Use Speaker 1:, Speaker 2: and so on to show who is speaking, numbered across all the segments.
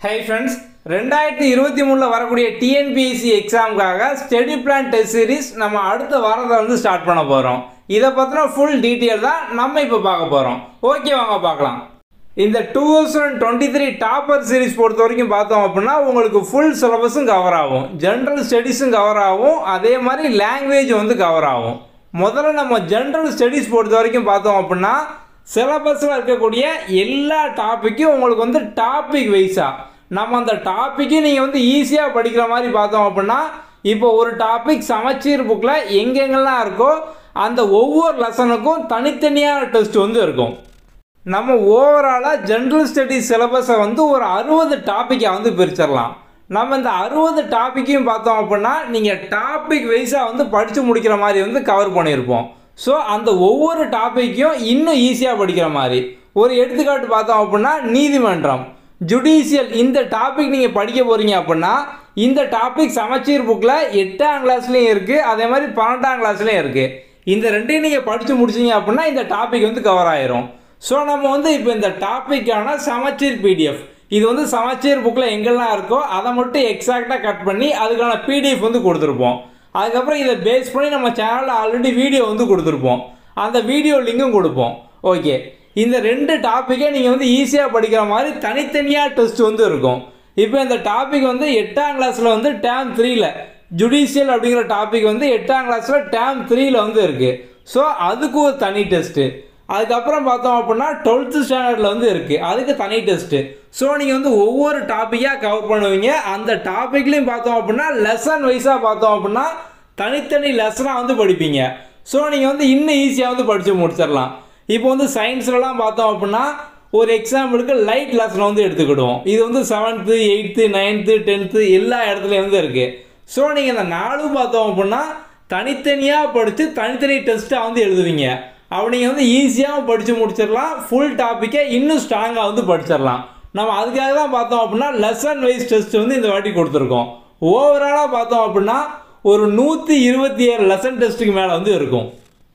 Speaker 1: hi friends ரெண்டாயிரத்தி இருபத்தி மூணில் வரக்கூடிய டிஎன்பிஎஸ்சி எக்ஸாமுக்காக ஸ்டடி பிளான் டெஸ்ட் சீரிஸ் நம்ம அடுத்த வாரத்தில் வந்து ஸ்டார்ட் பண்ண போகிறோம் இதை பற்றின ஃபுல் டீட்டெயில் தான் நம்ம இப்போ பார்க்க போகிறோம் ஓகே வாங்க பார்க்கலாம் இந்த two thousand twenty three topper series பொறுத்த வரைக்கும் பார்த்தோம் அப்படின்னா உங்களுக்கு ஃபுல் சிலபஸும் கவர் ஆகும் ஜென்ரல் ஸ்டடீஸும் கவர் ஆகும் அதே மாதிரி லாங்குவேஜ் வந்து கவர் ஆகும் முதல்ல நம்ம ஜென்ரல் ஸ்டடீஸ் பொறுத்த வரைக்கும் பார்த்தோம் அப்படின்னா சிலபஸில் இருக்கக்கூடிய எல்லா டாப்பிக்கும் உங்களுக்கு வந்து டாபிக் வைஸாக நம்ம அந்த டாப்பிக்கு நீங்கள் வந்து ஈஸியாக படிக்கிற மாதிரி பார்த்தோம் அப்படின்னா இப்போ ஒரு டாபிக் சமச்சீர் புக்கில் எங்கெங்கெல்லாம் இருக்கோ அந்த ஒவ்வொரு லெசனுக்கும் தனித்தனியான டெஸ்ட் வந்து இருக்கும் நம்ம ஓவராலாக ஜென்ரல் ஸ்டடீஸ் சிலபஸை வந்து ஒரு அறுபது டாப்பிக்கை வந்து பிரிச்சிடலாம் நம்ம இந்த அறுபது டாப்பிக்கையும் பார்த்தோம் அப்படின்னா நீங்கள் டாபிக் வைஸாக வந்து படித்து முடிக்கிற மாதிரி வந்து கவர் பண்ணியிருப்போம் ஸோ அந்த ஒவ்வொரு டாப்பிக்கையும் இன்னும் ஈஸியாக படிக்கிற மாதிரி ஒரு எடுத்துக்காட்டு பார்த்தோம் அப்படின்னா நீதிமன்றம் ஜுடிஷியல் இந்த டாபிக் நீங்கள் படிக்க போகிறீங்க அப்படின்னா இந்த டாபிக் சமச்சீர் புக்கில் எட்டாம் கிளாஸ்லேயும் இருக்குது அதே மாதிரி பன்னெண்டாம் கிளாஸ்லேயும் இருக்குது இந்த ரெண்டையும் நீங்கள் படித்து முடிச்சீங்க அப்படின்னா இந்த டாபிக் வந்து கவர் ஆயிரும் ஸோ நம்ம வந்து இப்போ இந்த டாப்பிக்கான சமச்சீர் பிடிஎஃப் இது வந்து சமச்சீர் புக்கில் எங்கெல்லாம் இருக்கோ அதை மட்டும் எக்ஸாக்டாக கட் பண்ணி அதுக்கான பிடிஎஃப் வந்து கொடுத்துருப்போம் அதுக்கப்புறம் இதை பேஸ் பண்ணி நம்ம சேனலில் ஆல்ரெடி வீடியோ வந்து கொடுத்துருப்போம் அந்த வீடியோ லிங்கும் கொடுப்போம் ஓகே இந்த ரெண்டு டாப்பிக்கை நீங்கள் வந்து ஈஸியாக படிக்கிற மாதிரி தனித்தனியாக டெஸ்ட் வந்து இருக்கும் இப்போ இந்த டாபிக் வந்து எட்டாம் கிளாஸில் வந்து டேம் த்ரீல ஜுடிஷியல் அப்படிங்கிற டாபிக் வந்து எட்டாம் கிளாஸில் டேம் த்ரீல வந்து இருக்குது ஸோ அதுக்கு ஒரு தனி டெஸ்ட்டு அதுக்கப்புறம் பார்த்தோம் அப்படின்னா டுவெல்த்து ஸ்டாண்டர்டில் வந்து இருக்குது அதுக்கு தனி டெஸ்ட்டு ஸோ நீங்கள் வந்து ஒவ்வொரு டாப்பிக்காக கவர் பண்ணுவீங்க அந்த டாப்பிக்லையும் பார்த்தோம் அப்படின்னா லெசன் வைஸாக பார்த்தோம் அப்படின்னா தனித்தனி லெசனாக வந்து படிப்பீங்க ஸோ நீங்கள் வந்து இன்னும் ஈஸியாக வந்து படித்து முடிச்சிடலாம் இப்போ வந்து சயின்ஸ்லலாம் பார்த்தோம் அப்படின்னா ஒரு எக்ஸாம்பிளுக்கு லைட் லெசன் வந்து எடுத்துக்கிடுவோம் இது வந்து செவன்த்து எயித்து நைன்த்து டென்த்து எல்லா இடத்துலையும் வந்து இருக்குது ஸோ நீங்கள் இந்த நாலும் பார்த்தோம் அப்படின்னா தனித்தனியாக படித்து தனித்தனி டெஸ்ட்டாக வந்து எழுதுவீங்க அப்படி நீங்கள் வந்து ஈஸியாகவும் படித்து முடிச்சிடலாம் ஃபுல் டாப்பிக்கை இன்னும் ஸ்ட்ராங்காக வந்து படிச்சிடலாம் நம்ம அதுக்காக தான் பார்த்தோம் அப்படின்னா லெசன் வைஸ் டெஸ்ட் வந்து இந்த வாட்டி கொடுத்துருக்கோம் ஓவராலாக பார்த்தோம் அப்படின்னா ஒரு நூற்றி இருபத்தி ஏழு லெசன் டெஸ்ட்டுக்கு மேலே வந்து இருக்கும்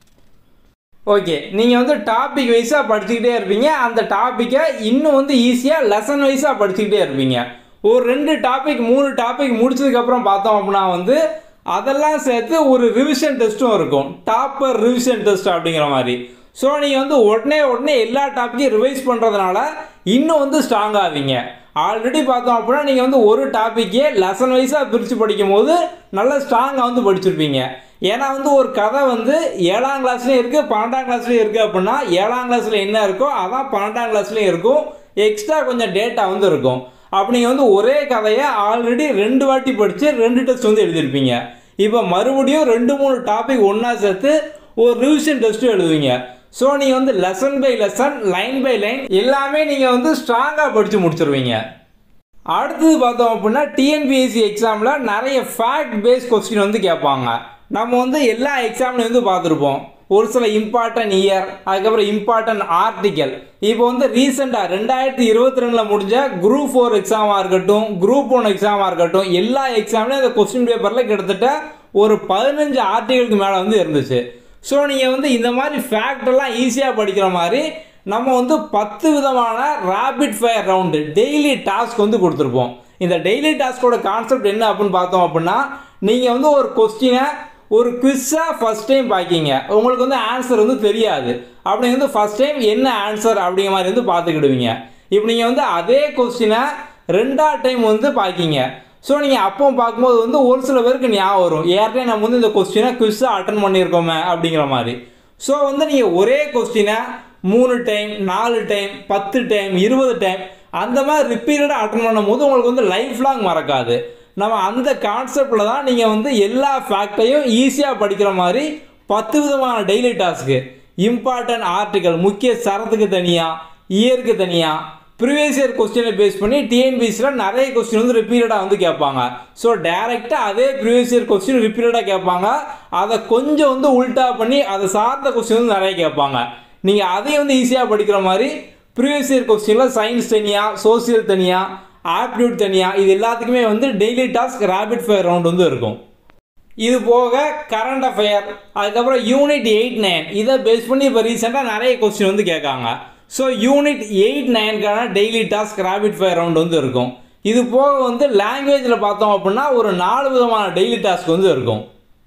Speaker 1: ஓகே நீங்கள் வந்து டாபிக் வைஸாக படிச்சுக்கிட்டே இருப்பீங்க அந்த டாப்பிக்கை இன்னும் வந்து ஈஸியாக லெசன் வைஸாக படிச்சுக்கிட்டே இருப்பீங்க ஒரு ரெண்டு டாபிக் மூணு டாபிக் முடிச்சதுக்கப்புறம் பார்த்தோம் அப்படின்னா வந்து அதெல்லாம் சேர்த்து ஒரு ரிவிஷன் டெஸ்ட்டும் இருக்கும் டாப்பர் ரிவிஷன் டெஸ்ட் அப்படிங்கிற மாதிரி ஸோ நீங்கள் வந்து உடனே உடனே எல்லா டாப்பிக்கையும் ரிவைஸ் பண்ணுறதுனால இன்னும் வந்து ஸ்ட்ராங் ஆவீங்க ஆல்ரெடி பார்த்தோம் அப்படின்னா நீங்கள் வந்து ஒரு டாப்பிக்கே லெசன் வைஸாக பிரித்து படிக்கும் போது நல்ல ஸ்ட்ராங்காக வந்து படிச்சிருப்பீங்க ஏன்னா வந்து ஒரு கதை வந்து ஏழாம் கிளாஸ்லேயும் இருக்குது பன்னெண்டாம் கிளாஸ்லேயும் இருக்குது அப்படின்னா ஏழாம் கிளாஸில் என்ன இருக்கோ அதான் பன்னெண்டாம் கிளாஸ்லேயும் இருக்கும் எக்ஸ்ட்ரா கொஞ்சம் டேட்டா வந்து இருக்கும் அப்போ நீங்கள் வந்து ஒரே கதையை ஆல்ரெடி ரெண்டு வாட்டி படித்து ரெண்டு டெஸ்ட் வந்து எழுதியிருப்பீங்க இப்போ மறுபடியும் ரெண்டு மூணு டாபிக் ஒன்றா சேர்த்து ஒரு ரிவிஷன் டெஸ்ட்டும் எழுதுவீங்க ஸோ நீங்கள் வந்து lesson by lesson line by line எல்லாமே நீங்கள் வந்து ஸ்ட்ராங்காக படித்து முடிச்சிருவீங்க அடுத்தது பார்த்தோம் அப்படின்னா டிஎன்பிஎஸ்சி எக்ஸாமில் நிறைய ஃபேக்ட் பேஸ் கொஸ்டின் வந்து கேட்பாங்க நம்ம வந்து எல்லா எக்ஸாம்லையும் வந்து பார்த்துருப்போம் ஒரு சில இம்பார்ட்டன்ட் இயர் அதுக்கப்புறம் இம்பார்ட்டன்ட் ஆர்டிக்கல் இப்போ வந்து ரீசெண்டாக ரெண்டாயிரத்தி இருபத்தி ரெண்டில் முடிஞ்ச குரூப் ஃபோர் எக்ஸாமாக இருக்கட்டும் குரூப் ஒன் எக்ஸாமாக இருக்கட்டும் எல்லா எக்ஸாம்லையும் அந்த கொஸ்டின் பேப்பரில் கிட்டத்தட்ட ஒரு பதினஞ்சு ஆர்டிகளுக்கு மேலே வந்து இருந்துச்சு ஸோ நீங்கள் வந்து இந்த மாதிரி ஃபேக்டெல்லாம் ஈஸியாக படிக்கிற மாதிரி நம்ம வந்து பத்து விதமான rapid fire round daily task வந்து கொடுத்துருப்போம் இந்த டெய்லி டாஸ்கோட கான்செப்ட் என்ன அப்படின்னு பார்த்தோம் அப்படின்னா நீங்கள் வந்து ஒரு கொஸ்டினை ஒரு குவிஸாக ஃபஸ்ட் டைம் பார்க்கிங்க உங்களுக்கு வந்து ஆன்சர் வந்து தெரியாது அப்படி வந்து ஃபஸ்ட் டைம் என்ன ஆன்சர் அப்படிங்கிற மாதிரி வந்து பார்த்துக்கிடுவீங்க இப்போ நீங்கள் வந்து அதே கொஸ்டினை ரெண்டாவது டைம் வந்து பார்க்கிங்க ஸோ நீங்கள் அப்போ பார்க்கும்போது வந்து ஒரு சில பேருக்கு ஞாபகம் வரும் ஏற்கனவே நம்ம வந்து இந்த கொஸ்டினை குவிஸாக அட்டன் பண்ணியிருக்கோமே அப்படிங்கிற மாதிரி ஸோ வந்து நீங்கள் ஒரே கொஸ்டினை மூணு டைம் நாலு டைம் பத்து டைம் இருபது டைம் அந்த மாதிரி ரிப்பீட்டடாக அட்டன் பண்ணும்போது உங்களுக்கு வந்து லைஃப் லாங் மறக்காது நம்ம அந்த கான்செப்டில் தான் நீங்கள் வந்து எல்லா ஃபேக்டையும் ஈஸியாக படிக்கிற மாதிரி பத்து விதமான டெய்லி டாஸ்க்கு இம்பார்ட்டன்ட் ஆர்டிக்கல் முக்கிய சரத்துக்கு தனியாக இயருக்கு தனியாக ப்ரீவியஸ் இயர் கொஸ்டினை பேஸ் பண்ணி டிஎன்பிசியில் நிறைய கொஸ்டின் வந்து ரிப்பீட்டடாக வந்து கேட்பாங்க ஸோ டேரெக்டாக அதே ப்ரீவியஸ் இயர் கொஸ்டின் ரிப்பீட்டடாக கேட்பாங்க அதை கொஞ்சம் வந்து உல்டா பண்ணி அதை சார்ந்த கொஸ்டின் வந்து நிறைய கேட்பாங்க நீங்கள் அதையும் வந்து ஈஸியாக படிக்கிற மாதிரி ப்ரீவியஸ் இயர் கொஸ்டினில் சயின்ஸ் தனியாக சோசியல் தனியாக ஆப்டியூட் தனியாக இது எல்லாத்துக்குமே வந்து daily task rapid fire round வந்து இருக்கும் இது போக கரண்ட் அஃபேர் அதுக்கப்புறம் யூனிட் எயிட் நைன் இதை பேஸ் பண்ணி இப்போ ரீசெண்டாக நிறைய கொஸ்டின் வந்து கேட்காங்க ஸோ யூனிட் எயிட் நைனுக்கான daily task rapid fire round வந்து இருக்கும் இது போக வந்து லாங்குவேஜில் பார்த்தோம் அப்படின்னா ஒரு நாலு விதமான டெய்லி டாஸ்க் வந்து இருக்கும்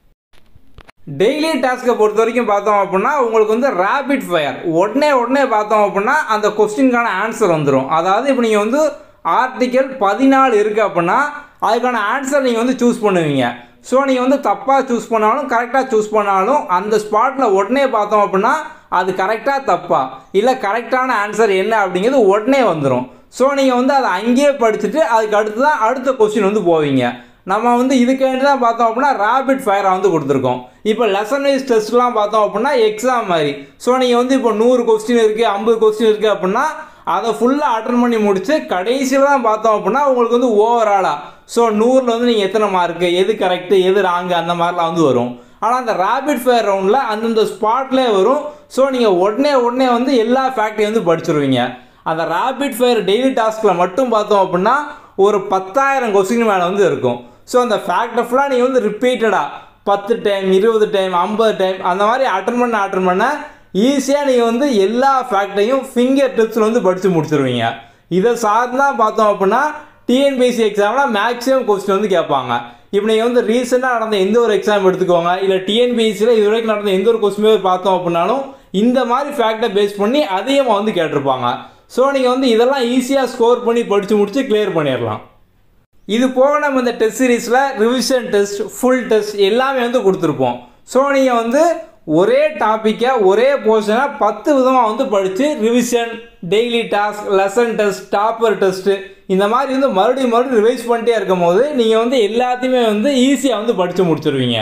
Speaker 1: டெய்லி டாஸ்க்கை பொறுத்த வரைக்கும் பார்த்தோம் அப்படின்னா உங்களுக்கு வந்து ரேபிட் ஃபயர் உடனே உடனே பார்த்தோம் அப்படின்னா அந்த கொஸ்டினுக்கான ஆன்சர் வந்துடும் அதாவது இப்போ நீங்கள் வந்து ஆர்டிக்கல் பதினாலு இருக்குது அப்படின்னா அதுக்கான ஆன்சர் நீங்கள் வந்து சூஸ் பண்ணுவீங்க ஸோ நீங்கள் வந்து தப்பாக சூஸ் பண்ணாலும் கரெக்டாக சூஸ் பண்ணாலும் அந்த ஸ்பாட்டில் உடனே பார்த்தோம் அப்படின்னா அது கரெக்டாக தப்பா இல்லை கரெக்டான ஆன்சர் என்ன அப்படிங்கிறது உடனே வந்துடும் ஸோ நீங்கள் வந்து அதை அங்கேயே படிச்சுட்டு அதுக்கு அடுத்து தான் அடுத்த கொஸ்டின் வந்து போவீங்க நம்ம வந்து இதுக்காண்டி தான் பார்த்தோம் அப்படின்னா ரேபிட் ஃபயரை வந்து கொடுத்துருக்கோம் இப்போ லெசன் வைஸ் டெஸ்ட்லாம் பார்த்தோம் அப்படின்னா எக்ஸாம் மாதிரி ஸோ நீங்கள் வந்து இப்போ நூறு கொஸ்டின் இருக்குது ஐம்பது கொஸ்டின் இருக்குது அப்படின்னா அதை ஃபுல்லாக அட்டன் பண்ணி முடிச்சு கடைசியில் தான் பார்த்தோம் அப்படின்னா உங்களுக்கு வந்து ஓவராலாக ஸோ நூறில் வந்து நீங்கள் எத்தனை மார்க்கு எது கரெக்டு எது ராங்கு அந்த மாதிரிலாம் வந்து வரும் ஆனால் அந்த ரேபிட் ஃபயர் ரவுண்டில் அந்தந்த ஸ்பாட்லேயே வரும் ஸோ நீங்கள் உடனே உடனே வந்து எல்லா ஃபேக்ட்ரியும் வந்து படிச்சிருவீங்க அந்த ரேபிட் ஃபயர் டெய்லி டாஸ்கில் மட்டும் பார்த்தோம் அப்படின்னா ஒரு பத்தாயிரம் கொஸ்டின் மேலே வந்து இருக்கும் ஸோ அந்த ஃபேக்டை ஃபுல்லாக நீங்கள் வந்து ரிப்பீட்டடாக பத்து டைம் இருபது டைம் ஐம்பது டைம் அந்த மாதிரி அட்டன் பண்ண அட்டன் பண்ண ஈஸியாக நீங்கள் வந்து எல்லா ஃபேக்டையும் ஃபிங்கர் டிப்ஸில் வந்து படித்து முடிச்சிருவீங்க இதை சார்ந்தான் பார்த்தோம் அப்படின்னா டிஎன்பிஎஸ்சி எக்ஸாமில் மேக்ஸிமம் கொஸ்டின் வந்து கேட்பாங்க இப்போ நீங்கள் வந்து ரீசெண்டாக நடந்த எந்த ஒரு எக்ஸாம் எடுத்துக்கோங்க இல்லை டிஎன்பிஎஸ்சியில் இது வரைக்கும் நடந்த எந்த ஒரு கொஸ்டின் பார்த்தோம் அப்படின்னாலும் இந்த மாதிரி ஃபேக்டை பேஸ் பண்ணி அதிகமாக வந்து கேட்டிருப்பாங்க ஸோ நீங்கள் வந்து இதெல்லாம் ஈஸியாக ஸ்கோர் பண்ணி படித்து முடித்து கிளியர் பண்ணிடலாம் இது போக நம்ம இந்த டெஸ்ட் சீரீஸில் ரிவிஷன் டெஸ்ட் ஃபுல் டெஸ்ட் எல்லாமே வந்து கொடுத்துருப்போம் ஸோ நீங்கள் வந்து ஒரே டாப்பிக்கை ஒரே போர்ஷனை பத்து விதமாக வந்து படித்து revision daily task lesson test topper test இந்த மாதிரி வந்து மறுபடியும் மறுபடியும் ரிவைஸ் பண்ணிட்டே இருக்கும் போது நீங்கள் வந்து எல்லாத்தையுமே வந்து ஈஸியாக வந்து படித்து முடிச்சிருவீங்க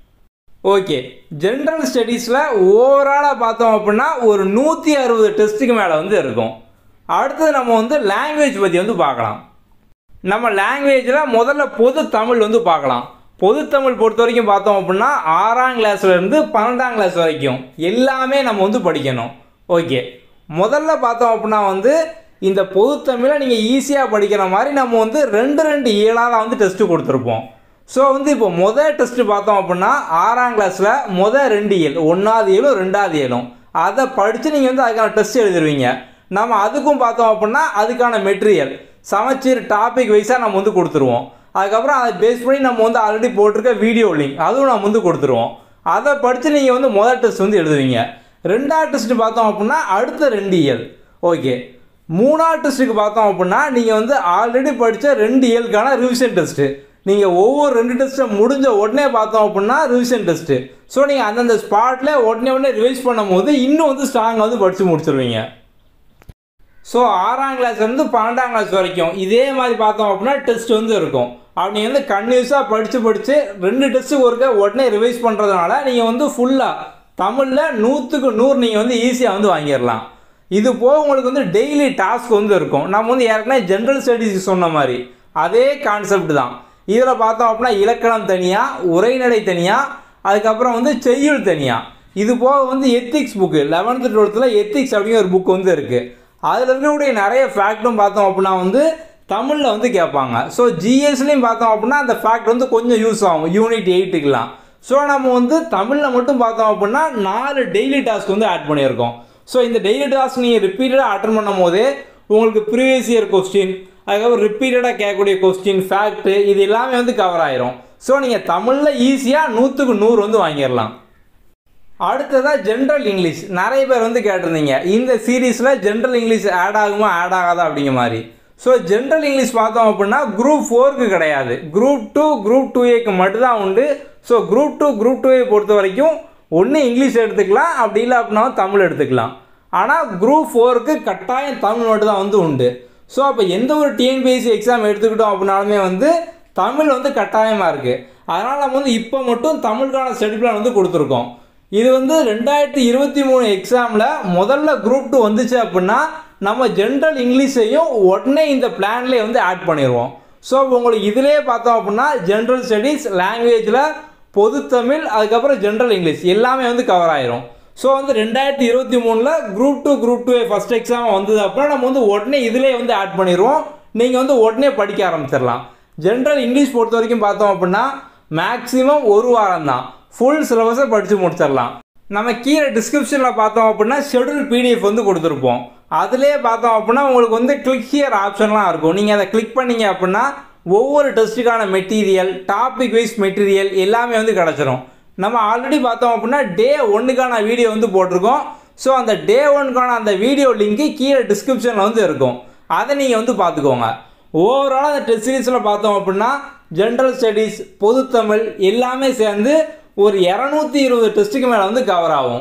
Speaker 1: ஓகே ஜென்ரல் ஸ்டடீஸில் ஓவராலாக பார்த்தோம் அப்படின்னா ஒரு நூற்றி அறுபது டெஸ்ட்டுக்கு மேலே வந்து இருக்கும் அடுத்தது நம்ம வந்து லாங்குவேஜ் பற்றி வந்து பார்க்கலாம் நம்ம லாங்குவேஜில் முதல்ல பொது தமிழ் வந்து பார்க்கலாம் பொது தமிழ் பொறுத்த வரைக்கும் பார்த்தோம் அப்படின்னா ஆறாம் கிளாஸ்லேருந்து பன்னெண்டாம் கிளாஸ் வரைக்கும் எல்லாமே நம்ம வந்து படிக்கணும் ஓகே முதல்ல பார்த்தோம் அப்படின்னா வந்து இந்த பொது தமிழை நீங்கள் ஈஸியாக படிக்கிற மாதிரி நம்ம வந்து ரெண்டு ரெண்டு ஏழாக வந்து டெஸ்ட்டு கொடுத்துருப்போம் ஸோ வந்து இப்போ முதல் டெஸ்ட்டு பார்த்தோம் அப்படின்னா ஆறாம் கிளாஸில் முதல் ரெண்டு ஏழு ஒன்றாவது ஏழும் ரெண்டாவது ஏழும் அதை படித்து நீங்கள் வந்து அதுக்கான டெஸ்ட் எழுதிருவீங்க நம்ம அதுக்கும் பார்த்தோம் அப்படின்னா அதுக்கான மெட்டீரியல் சமச்சீர் டாபிக் வைஸாக நம்ம வந்து கொடுத்துருவோம் அதுக்கப்புறம் அதை பேஸ் பண்ணி நம்ம வந்து ஆல்ரெடி போட்டிருக்க வீடியோ லிங்க் அதுவும் நம்ம வந்து கொடுத்துருவோம் அதை படித்து நீங்கள் வந்து முதல் டெஸ்ட் வந்து எழுதுவீங்க ரெண்டாவது டெஸ்ட் பார்த்தோம் அப்படின்னா அடுத்த ரெண்டு இயல் ஓகே மூணாவது டெஸ்ட்டுக்கு பார்த்தோம் அப்படின்னா நீங்கள் வந்து ஆல்ரெடி படித்த ரெண்டு இயலுக்கான ரிவிஷன் டெஸ்ட்டு நீங்கள் ஒவ்வொரு ரெண்டு டெஸ்ட்டை முடிஞ்ச உடனே பார்த்தோம் அப்படின்னா ரிவிஷன் டெஸ்ட்டு ஸோ நீங்கள் அந்தந்த ஸ்பாட்டில் உடனே உடனே ரிவைஸ் பண்ணும்போது இன்னும் வந்து ஸ்ட்ராங்காக வந்து படித்து முடிச்சிருவீங்க ஸோ ஆறாம் கிளாஸ்லேருந்து பன்னெண்டாம் கிளாஸ் வரைக்கும் இதே மாதிரி பார்த்தோம் அப்படின்னா டெஸ்ட் வந்து இருக்கும் அப்படி வந்து கன்யூஸாக படித்து படித்து ரெண்டு டெஸ்ட்டுக்கு ஒருக்க உடனே ரிவைஸ் பண்ணுறதுனால நீங்கள் வந்து ஃபுல்லாக தமிழில் நூற்றுக்கு நூறு நீங்கள் வந்து ஈஸியாக வந்து வாங்கிடலாம் இது போக உங்களுக்கு வந்து டெய்லி டாஸ்க் வந்து இருக்கும் நம்ம வந்து ஏற்கனவே ஜென்ரல் ஸ்டடீஸ் சொன்ன மாதிரி அதே கான்செப்ட் தான் இதில் பார்த்தோம் அப்படின்னா இலக்கணம் தனியாக உரைநடை தனியாக அதுக்கப்புறம் வந்து செய்யுள் தனியாக இது போக வந்து எத்திக்ஸ் புக்கு லெவன்த்து டுவெல்த்தில் எத்திக்ஸ் அப்படிங்கிற ஒரு புக் வந்து இருக்குது அதில் இருக்கக்கூடிய நிறைய ஃபேக்ட்டும் பார்த்தோம் அப்படின்னா வந்து தமிழில் வந்து கேட்பாங்க ஸோ ஜிஎஸ்லேயும் பார்த்தோம் அப்படின்னா அந்த ஃபேக்ட் வந்து கொஞ்சம் யூஸ் ஆகும் யூனிட் எயிட்டுக்கெலாம் ஸோ நம்ம வந்து தமிழில் மட்டும் பார்த்தோம் அப்படின்னா நாலு டெய்லி டாஸ்க் வந்து ஆட் பண்ணியிருக்கோம் ஸோ இந்த டெய்லி டாஸ்க் நீங்கள் ரிப்பீட்டடாக அட்டன் பண்ணும் போதே உங்களுக்கு ப்ரீவியஸ் இயர் கொஸ்டின் அதுக்கப்புறம் ரிப்பீட்டடாக கேட்கக்கூடிய கொஸ்டின் ஃபேக்ட்டு இது எல்லாமே வந்து கவர் ஆயிரும் ஸோ நீங்கள் தமிழில் ஈஸியாக நூற்றுக்கு நூறு வந்து வாங்கிடலாம் அடுத்ததாக ஜென்ரல் இங்கிலீஷ் நிறைய பேர் வந்து கேட்டிருந்தீங்க இந்த சீரீஸில் ஜென்ரல் இங்கிலீஷ் ஆட் ஆகுமா ஆட் ஆகாதா அப்படிங்கிற மாதிரி ஸோ ஜென்ரல் இங்கிலீஷ் பார்த்தோம் அப்படின்னா குரூப் ஃபோருக்கு கிடையாது குரூப் டூ குரூப் டூ ஏக்கு மட்டும்தான் உண்டு so group two group two A பொறுத்த வரைக்கும் ஒன்று இங்கிலீஷ் எடுத்துக்கலாம் அப்படி இல்லை அப்படின்னா தமிழ் எடுத்துக்கலாம் ஆனால் குரூப் ஃபோருக்கு கட்டாயம் தமிழ் மட்டும் தான் வந்து உண்டு ஸோ அப்போ எந்த ஒரு டிஎன்பிஎஸ்சி எக்ஸாம் எடுத்துக்கிட்டோம் அப்படின்னாலுமே வந்து தமிழ் வந்து கட்டாயமாக இருக்குது அதனால் நம்ம வந்து இப்போ மட்டும் தமிழுக்கான ஸ்டடி பிளான் வந்து கொடுத்துருக்கோம் இது வந்து ரெண்டாயிரத்தி இருபத்தி மூணு எக்ஸாமில் முதல்ல குரூப் டூ வந்துச்சு அப்படின்னா நம்ம ஜென்ரல் இங்கிலீஷையும் உடனே இந்த பிளான்லேயே வந்து ஆட் பண்ணிடுவோம் ஸோ உங்களுக்கு இதிலே பார்த்தோம் அப்படின்னா ஜென்ரல் ஸ்டடீஸ் லாங்குவேஜில் பொது தமிழ் அதுக்கப்புறம் ஜென்ரல் இங்கிலீஷ் எல்லாமே வந்து கவர் ஆயிரும் ஸோ வந்து ரெண்டாயிரத்தி இருபத்தி மூணில் group two group two first exam வந்தது அப்புறம் நம்ம வந்து உடனே இதிலே வந்து ஆட் பண்ணிடுவோம் நீங்கள் வந்து உடனே படிக்க ஆரம்பிச்சிடலாம் ஜென்ரல் இங்கிலீஷ் பொறுத்த வரைக்கும் பார்த்தோம் அப்படின்னா மேக்ஸிமம் ஒரு வாரம் தான் ஃபுல் சிலபஸை படித்து முடிச்சிடலாம் நம்ம கீழே டிஸ்கிரிப்ஷனில் பார்த்தோம் அப்படின்னா ஷெடியூல் பிடிஎஃப் வந்து கொடுத்துருப்போம் அதுலேயே பார்த்தோம் அப்படின்னா உங்களுக்கு வந்து கிளிக் ஹியர் ஆப்ஷன்லாம் இருக்கும் நீங்கள் அதை கிளிக் பண்ணீங்க அப்படின்னா ஒவ்வொரு டெஸ்ட்டுக்கான மெட்டீரியல் டாபிக் வைஸ் மெட்டீரியல் எல்லாமே வந்து கிடச்சிரும் நம்ம ஆல்ரெடி பார்த்தோம் அப்படின்னா டே ஒன்றுக்கான வீடியோ வந்து போட்டிருக்கோம் ஸோ அந்த டே ஒன்னுக்கான அந்த வீடியோ லிங்க்கு கீழே டிஸ்கிரிப்ஷனில் வந்து இருக்கும் அதை நீங்கள் வந்து பார்த்துக்கோங்க ஓவராலாக அந்த டெஸ்ட் சீரீஸில் பார்த்தோம் அப்படின்னா ஜென்ரல் ஸ்டடீஸ் பொதுத்தமிழ் எல்லாமே சேர்ந்து ஒரு இரநூத்தி இருபது டெஸ்ட்டுக்கு மேலே வந்து கவர் ஆகும்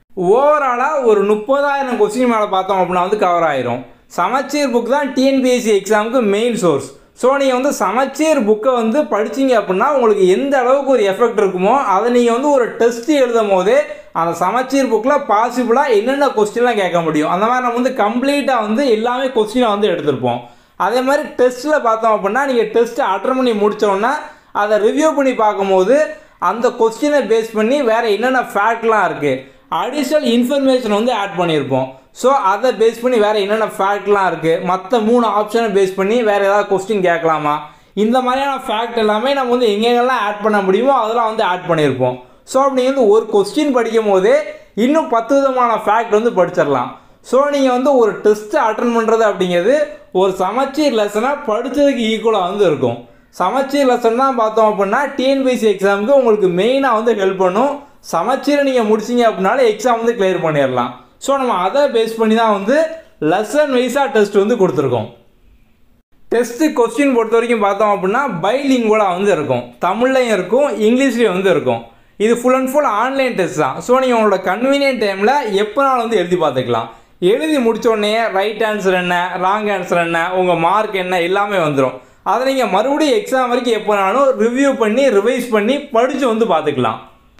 Speaker 1: ஓவராலாக ஒரு முப்பதாயிரம் கொஸ்டின் மேலே பார்த்தோம் அப்படின்னா வந்து கவர் ஆயிரும் சமச்சீர் புக் தான் டிஎன்பிஎஸ்சி எக்ஸாமுக்கு மெயின் சோர்ஸ் ஸோ நீங்கள் வந்து சமச்சீர் புக்கை வந்து படிச்சீங்க அப்படின்னா உங்களுக்கு எந்த அளவுக்கு ஒரு எஃபெக்ட் இருக்குமோ அதை நீங்கள் வந்து ஒரு டெஸ்ட் எழுதும் போதே அந்த சமச்சீர் புக்கில் பாசிபிளாக என்னென்ன கொஸ்டின்லாம் கேட்க முடியும் அந்த மாதிரி நம்ம வந்து கம்ப்ளீட்டாக வந்து எல்லாமே கொஸ்டினை வந்து எடுத்திருப்போம் அதே மாதிரி டெஸ்ட்டில் பார்த்தோம் அப்படின்னா நீங்கள் டெஸ்ட்டை அட்டன் பண்ணி முடித்தோன்னா அதை ரிவ்யூ பண்ணி பார்க்கும்போது அந்த கொஸ்டினை பேஸ் பண்ணி வேறு என்னென்ன ஃபேக்ட்லாம் இருக்குது அடிஷ்னல் இன்ஃபர்மேஷன் வந்து ஆட் பண்ணியிருப்போம் ஸோ அதை பேஸ் பண்ணி வேறு என்னென்ன ஃபேக்ட்லாம் இருக்குது மற்ற மூணு ஆப்ஷனை பேஸ் பண்ணி வேறு ஏதாவது கொஸ்டின் கேட்கலாமா இந்த மாதிரியான ஃபேக்ட் எல்லாமே நம்ம வந்து எங்கெங்கெல்லாம் ஆட் பண்ண முடியுமோ அதெல்லாம் வந்து ஆட் பண்ணியிருப்போம் ஸோ அப்படி வந்து ஒரு கொஸ்டின் படிக்கும் போதே இன்னும் பத்து விதமான ஃபேக்ட் வந்து படிச்சிடலாம் ஸோ நீங்கள் வந்து ஒரு டெஸ்ட்டை அட்டன் பண்ணுறது அப்படிங்கிறது ஒரு சமச்சீர் லெசனை படித்ததுக்கு ஈக்குவலாக வந்து இருக்கும் சமச்சீர் லெசன் தான் பார்த்தோம் அப்படின்னா டிஎன்பிசி எக்ஸாமுக்கு உங்களுக்கு மெயினாக வந்து ஹெல்ப் பண்ணும் சமச்சீரை நீங்கள் முடிச்சிங்க அப்படின்னாலே எக்ஸாம் வந்து கிளியர் பண்ணிடலாம் ஸோ நம்ம அதை பேஸ் பண்ணி தான் வந்து லெசன் வைஸாக டெஸ்ட் வந்து கொடுத்துருக்கோம் டெஸ்ட்டு கொஸ்டின் பொறுத்த வரைக்கும் பார்த்தோம் அப்படின்னா பைலிங்குவலாக வந்து இருக்கும் தமிழ்லையும் இருக்கும் இங்கிலீஷ்லேயும் வந்து இருக்கும் இது full and full online test தான் ஸோ நீங்கள் உங்களோட கன்வீனியன்ட் டைமில் எப்போனாலும் வந்து எழுதி பார்த்துக்கலாம் எழுதி முடிச்ச உடனே ரைட் ஆன்சர் என்ன ராங் ஆன்சர் என்ன உங்கள் மார்க் என்ன எல்லாமே வந்துடும் அதை நீங்கள் மறுபடியும் எக்ஸாம் வரைக்கும் எப்போனாலும் ரிவ்யூ பண்ணி ரிவைஸ் பண்ணி படித்து வந்து பார்த்துக்கலாம்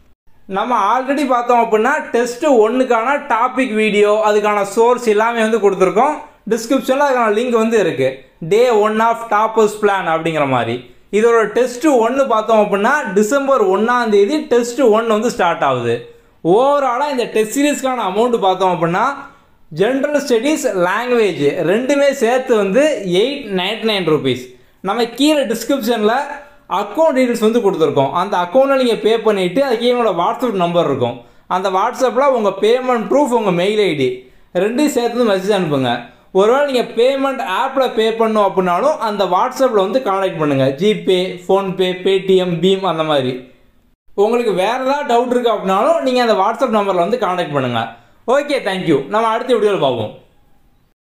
Speaker 1: நம்ம ஆல்ரெடி பார்த்தோம் அப்படின்னா டெஸ்ட் ஒன்றுக்கான டாபிக் வீடியோ அதுக்கான சோர்ஸ் எல்லாமே வந்து கொடுத்துருக்கோம் டிஸ்கிரிப்ஷனில் அதுக்கான லிங்க் வந்து இருக்குது day one of toppers plan அப்படிங்கிற மாதிரி இதோட டெஸ்ட் ஒன்று பார்த்தோம் அப்படின்னா டிசம்பர் ஒன்றாம் தேதி டெஸ்ட் ஒன் வந்து ஸ்டார்ட் ஆகுது ஓவராலாக இந்த டெஸ்ட் சீரீஸ்க்கான அமௌண்ட் பார்த்தோம் அப்படின்னா ஜென்ரல் ஸ்டடீஸ் லாங்குவேஜ் ரெண்டுமே சேர்த்து வந்து எயிட் நைன்டி நைன் ருபீஸ் நம்ம கீழே டிஸ்கிரிப்ஷனில் அக்கௌண்ட் டீட்டெயில்ஸ் வந்து கொடுத்துருக்கோம் அந்த அக்கௌண்ட்டில் நீங்கள் பே பண்ணிவிட்டு அதுக்கு என்னோட வாட்ஸ்அப் நம்பர் இருக்கும் அந்த வாட்ஸ்அப்பில் உங்கள் பேமெண்ட் ப்ரூஃப் உங்கள் மெயில் ஐடி ரெண்டையும் சேர்த்து மெசேஜ் அனுப்புங்க ஒருவேளை நீங்கள் பேமெண்ட் ஆப்பில் பே பண்ணும் அப்படின்னாலும் அந்த வாட்ஸ்அப்பில் வந்து கான்டாக்ட் பண்ணுங்கள் ஜிபே ஃபோன்பே பேடிஎம் பீம் அந்த மாதிரி உங்களுக்கு வேறு ஏதாவது டவுட் இருக்குது அப்படின்னாலும் நீங்கள் அந்த வாட்ஸ்அப் நம்பரில் வந்து கான்டாக்ட் பண்ணுங்கள் ஓகே தேங்க்யூ நம்ம அடுத்த வீடியோவில் பார்ப்போம்